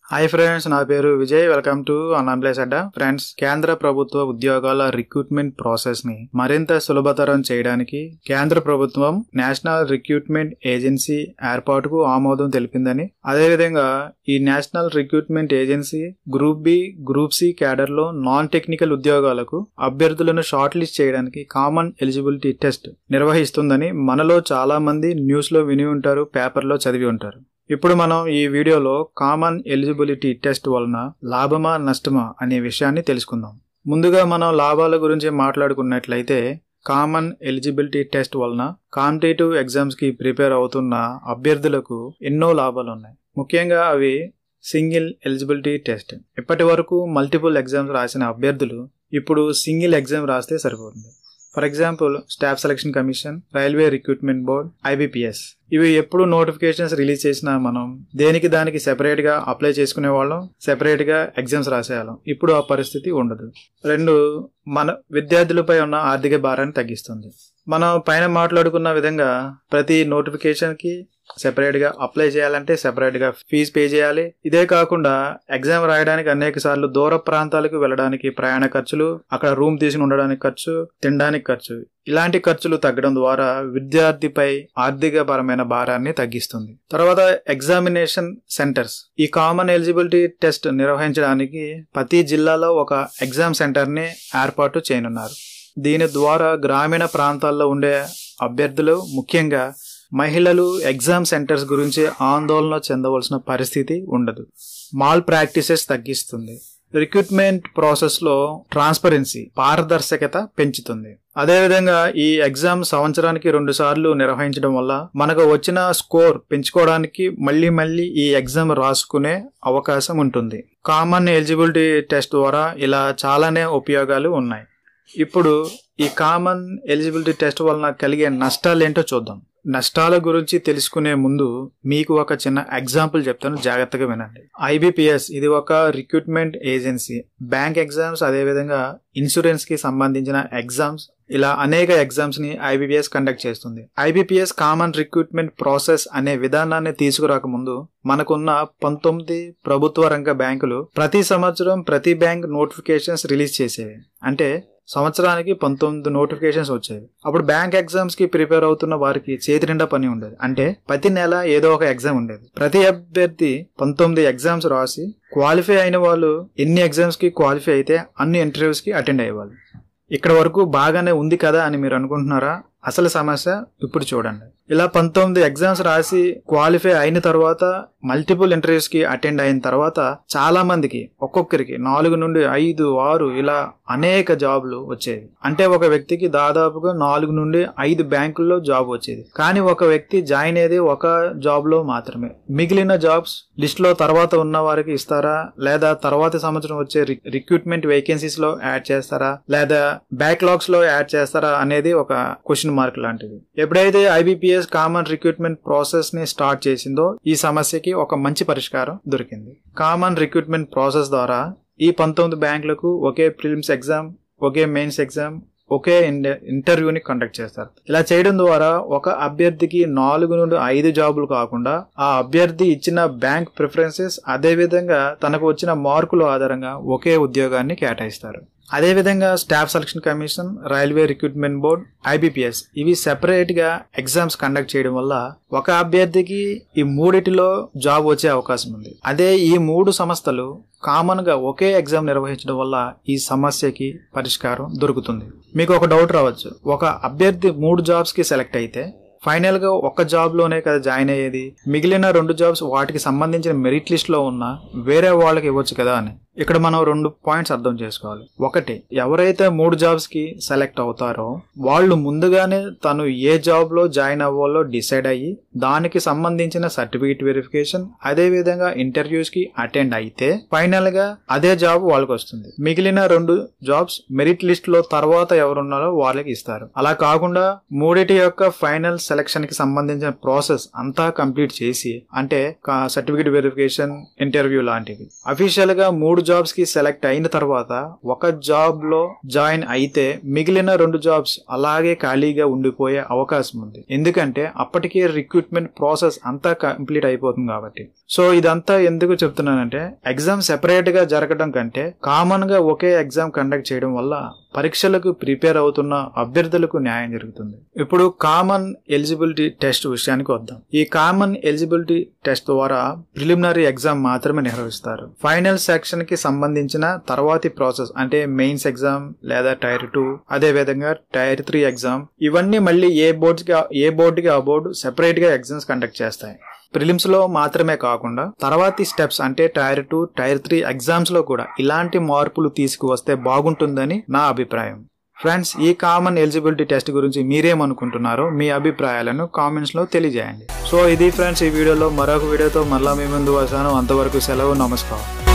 hi friends నా పేరు Vijay welcome to అన్అంప్లేస్ అడ్డా ఫ్రెండ్స్ కేంద్ర ప్రభుత్వ ఉద్యోగాల రిక్రూట్మెంట్ ప్రాసెస్ ని మరింత సులభతరం చేయడానికి కేంద్ర ప్రభుత్వం నేషనల్ రిక్రూట్మెంట్ ఏజెన్సీ ఏర్పాటుకు ఆమోదం తెలిపిందని అదేవిధంగా ఈ national recruitment agency group B group C cadre లో నాన్ టెక్నికల్ ఉద్యోగాలకు అభ్యర్థులను షార్ట్ లిస్ట్ చేయడానికి కామన్ ఎలిజిబిలిటీ టెస్ట్ నిర్వహిస్తుందని మనలో చాలా మంది న్యూస్ లో విని ఉంటారు పేపర్లో చదివి ఉంటారు ఇప్పుడు మనం ఈ వీడియోలో కామన్ ఎలిజిబిలిటీ టెస్ట్ వలన లాభమా నష్టమా అనే విషయాన్ని తెలుసుకుందాం ముందుగా మనం లాభాల గురించి మాట్లాడుకున్నట్లయితే కామన్ ఎలిజిబిలిటీ టెస్ట్ వలన కాంపిటేటివ్ ఎగ్జామ్స్ కి ప్రిపేర్ అవుతున్న అభ్యర్థులకు ఎన్నో లాభాలు ఉన్నాయి ముఖ్యంగా అవి సింగిల్ ఎలిజిబిలిటీ టెస్ట్ ఇప్పటి వరకు మల్టిపుల్ ఎగ్జామ్స్ రాసిన అభ్యర్థులు ఇప్పుడు సింగిల్ ఎగ్జామ్ రాస్తే సరిపోతుంది for example staff selection commission railway recruitment board IBPS ఇవి ఎప్పుడు నోటిఫికేషన్స్ రిలీజ్ చేసినా మనం దేనికి దానికి సెపరేట్ గా అప్లై చేసుకునే వాళ్ళం సెపరేట్ గా ఎగ్జామ్స్ రాసేయాలం ఇప్పుడు ఆ పరిస్థితి ఉండదు రెండు మన విద్యార్థులపై ఉన్న ఆర్థిక భారాన్ని తగ్గిస్తుంది మనం పైన మాట్లాడుకున్న విధంగా ప్రతి నోటిఫికేషన్ కి సెపరేట్ గా అప్లై చేయాలంటే సెపరేట్ గా ఫీజు పే చేయాలి ఇదే కాకుండా ఎగ్జామ్ రాయడానికి అనేక సార్లు దూర ప్రాంతాలకు వెళ్ళడానికి ప్రయాణ ఖర్చులు అక్కడ రూమ్ తీసుకుని ఉండడానికి ఖర్చు తినడానికి ఖర్చు ఇలాంటి ఖర్చులు తగ్గడం ద్వారా విద్యార్థిపై ఆర్థిక పరమైన భారాన్ని తగ్గిస్తుంది తర్వాత ఎగ్జామినేషన్ సెంటర్స్ ఈ కామన్ ఎలిజిబిలిటీ టెస్ట్ నిర్వహించడానికి ప్రతి జిల్లాలో ఒక ఎగ్జామ్ సెంటర్ ని ఏర్పాటు చేయనున్నారు దీని ద్వారా గ్రామీణ ప్రాంతాల్లో ఉండే అభ్యర్థులు ముఖ్యంగా మహిళలు ఎగ్జామ్ సెంటర్స్ గురించి ఆందోళన చెందవలసిన పరిస్థితి ఉండదు మాల్ ప్రాక్టీసెస్ తగ్గిస్తుంది రిక్రూట్మెంట్ ప్రాసెస్ లో ట్రాన్స్పరెన్సీ పారదర్శకత పెంచుతుంది అదేవిధంగా ఈ ఎగ్జామ్ సంవత్సరానికి రెండు సార్లు నిర్వహించడం వల్ల మనకు వచ్చిన స్కోర్ పెంచుకోవడానికి మళ్ళీ మళ్ళీ ఈ ఎగ్జామ్ రాసుకునే అవకాశం ఉంటుంది కామన్ ఎలిజిబిలిటీ టెస్ట్ ద్వారా ఇలా చాలానే ఉపయోగాలు ఉన్నాయి ఇప్పుడు ఈ కామన్ ఎలిజిబిలిటీ టెస్ట్ వలన కలిగే నష్టాలు ఏంటో చూద్దాం నష్టాల గురించి తెలుసుకునే ముందు మీకు ఒక చిన్న ఎగ్జాంపుల్ చెప్తాను జాగ్రత్తగా వినండి ఐబిపిఎస్ ఇది ఒక రిక్రూట్మెంట్ ఏజెన్సీ బ్యాంక్ ఎగ్జామ్స్ అదేవిధంగా ఇన్సూరెన్స్ కి సంబంధించిన ఎగ్జామ్స్ ఇలా అనేక ఎగ్జామ్స్ ని ఐబిపిఎస్ కండక్ట్ చేస్తుంది ఐబిపిఎస్ కామన్ రిక్రూట్మెంట్ ప్రాసెస్ అనే విధానాన్ని తీసుకురాకముందు మనకున్న పంతొమ్మిది ప్రభుత్వ రంగ బ్యాంకులు ప్రతి సంవత్సరం ప్రతి బ్యాంక్ నోటిఫికేషన్స్ రిలీజ్ చేసేవి అంటే సంవత్సరానికి పంతొమ్మిది నోటిఫికేషన్స్ వచ్చేవి అప్పుడు బ్యాంక్ ఎగ్జామ్స్ కి ప్రిపేర్ అవుతున్న వారికి చేతి నిండా పని ఉండేది అంటే ప్రతి నెల ఏదో ఒక ఎగ్జామ్ ఉండేది ప్రతి అభ్యర్థి పంతొమ్మిది ఎగ్జామ్స్ రాసి క్వాలిఫై అయిన వాళ్ళు ఎన్ని ఎగ్జామ్స్ కి క్వాలిఫై అయితే అన్ని ఇంటర్వ్యూస్ కి అటెండ్ అయ్యేవాళ్ళు ఇక్కడ వరకు బాగానే ఉంది కదా అని మీరు అనుకుంటున్నారా అసలు సమస్య ఇప్పుడు చూడండి ఇలా పంతొమ్మిది ఎగ్జామ్స్ రాసి క్వాలిఫై అయిన తర్వాత మల్టిపుల్ ఇంటర్వ్యూస్ కి అటెండ్ అయిన తర్వాత చాలా మందికి ఒక్కొక్కరికి నాలుగు నుండి ఐదు ఆరు ఇలా అనేక జాబ్లు వచ్చేవి అంటే ఒక వ్యక్తికి దాదాపుగా నాలుగు నుండి ఐదు బ్యాంకుల్లో జాబ్ వచ్చేది కానీ ఒక వ్యక్తి జాయిన్ అయ్యేది ఒక జాబ్ లో మాత్రమే మిగిలిన జాబ్స్ లిస్ట్ లో తర్వాత ఉన్న వారికి ఇస్తారా లేదా తర్వాత సంవత్సరం వచ్చే రిక్రూట్మెంట్ వేకెన్సీస్ లో యాడ్ చేస్తారా లేదా బ్యాక్లాగ్స్ లో యాడ్ చేస్తారా అనేది ఒక క్వశ్చన్ మార్క్ లాంటిది ఎప్పుడైతే ఐబిపిఎస్ కామన్ రిక్రూట్మెంట్ ప్రాసెస్ ని స్టార్ట్ చేసిందో ఈ సమస్యకి ఒక మంచి పరిష్కారం దొరికింది కామన్ రిక్రూట్మెంట్ ప్రాసెస్ ద్వారా ఈ పంతొమ్మిది బ్యాంకులకు ఒకే ప్రిలిమ్స్ ఎగ్జామ్ ఒకే మెయిన్స్ ఎగ్జామ్ ఒకే ఇంటర్వ్యూని కండక్ట్ చేస్తారు ఇలా చేయడం ద్వారా ఒక అభ్యర్థికి నాలుగు నుండి ఐదు జాబులు కాకుండా ఆ అభ్యర్థి ఇచ్చిన బ్యాంక్ ప్రిఫరెన్సెస్ అదే విధంగా తనకు వచ్చిన మార్కుల ఆధారంగా ఒకే ఉద్యోగాన్ని కేటాయిస్తారు అదేవిధంగా staff selection commission railway recruitment board IBPS ఇవి సెపరేట్ గా ఎగ్జామ్స్ కండక్ట్ చేయడం వల్ల ఒక అభ్యర్థికి ఈ మూడిటిలో జాబ్ వచ్చే అవకాశం ఉంది అదే ఈ మూడు సంస్థలు కామన్ గా ఒకే ఎగ్జామ్ నిర్వహించడం వల్ల ఈ సమస్యకి పరిష్కారం దొరుకుతుంది మీకు ఒక డౌట్ రావచ్చు ఒక అభ్యర్థి మూడు జాబ్స్ కి సెలెక్ట్ అయితే ఫైనల్ గా ఒక జాబ్ లోనే కదా జాయిన్ అయ్యేది మిగిలిన రెండు జాబ్స్ వాటికి సంబంధించిన మెరిట్ లిస్ట్ లో ఉన్న వేరే వాళ్ళకి ఇవ్వచ్చు కదా అని ఇక్కడ మనం రెండు పాయింట్స్ అర్థం చేసుకోవాలి ఒకటి ఎవరైతే మూడు జాబ్స్ కి సెలెక్ట్ అవుతారో వాళ్ళు ముందుగానే తను ఏ జాబ్ లో జాయిన్ అవ్వాలో డిసైడ్ అయ్యి దానికి సంబంధించిన సర్టిఫికేట్ వెరిఫికేషన్ అదే విధంగా ఇంటర్వ్యూస్ కి అటెండ్ అయితే ఫైనల్ గా అదే జాబ్ వాళ్ళకి వస్తుంది మిగిలిన రెండు జాబ్స్ మెరిట్ లిస్ట్ లో తర్వాత ఎవరున్నారో వాళ్ళకి ఇస్తారు అలా కాకుండా మూడిటి యొక్క ఫైనల్ సెలక్షన్ కి సంబంధించిన ప్రాసెస్ అంతా కంప్లీట్ చేసి అంటే సర్టిఫికేట్ వెరిఫికేషన్ ఇంటర్వ్యూ లాంటివి అఫీషియల్ గా మూడు జాబ్స్ కి సెలెక్ట్ అయిన తర్వాత ఒక జాబ్ లో జాయిన్ అయితే మిగిలిన రెండు జాబ్స్ అలాగే ఖాళీగా ఉండిపోయే అవకాశం ఉంది ఎందుకంటే అప్పటికే రిక్రూట్మెంట్ ప్రాసెస్ అంతా కంప్లీట్ అయిపోతుంది కాబట్టి సో ఇదంతా ఎందుకు చెప్తున్నానంటే ఎగ్జామ్ సెపరేట్ గా జరగడం కంటే కామన్ గా ఒకే ఎగ్జామ్ కండక్ట్ చేయడం వల్ల పరీక్షలకు ప్రిపేర్ అవుతున్న అభ్యర్థులకు న్యాయం జరుగుతుంది ఇప్పుడు కామన్ ఎలిజిబిలిటీ టెస్ట్ విషయానికి వద్దాం ఈ కామన్ ఎలిజిబిలిటీ టెస్ట్ ద్వారా ప్రిలిమినరీ ఎగ్జామ్ మాత్రమే నిర్వహిస్తారు ఫైనల్ సెక్షన్ కి సంబంధించిన తర్వాతి ప్రాసెస్ అంటే మెయిన్స్ ఎగ్జామ్ లేదా టైర్ టూ అదే విధంగా టైర్ త్రీ ఎగ్జామ్ ఇవన్నీ మళ్ళీ ఏ బోర్డ్కి ఏ బోర్డుకి ఆ బోర్డు సెపరేట్ గా ఎగ్జామ్స్ కండక్ట్ చేస్తాయి ప్రిలిమ్స్ లో మాత్రమే కాకుండా తర్వాతి స్టెప్స్ అంటే tier two tier three exams లో కూడా ఇలాంటి మార్పులు తీసుకువస్తే బాగుంటుందని నా అభిప్రాయం ఫ్రెండ్స్ ఈ కామన్ ఎలిజిబిలిటీ టెస్ట్ గురించి మీరేమనుకుంటున్నారో మీ అభిప్రాయాలను కామెంట్స్ లో తెలియజేయండి సో ఇది ఫ్రెండ్స్ ఈ వీడియోలో మరొక వీడియోతో మళ్ళా మీ ముందు వస్తాను అంతవరకు సెలవు నమస్కారం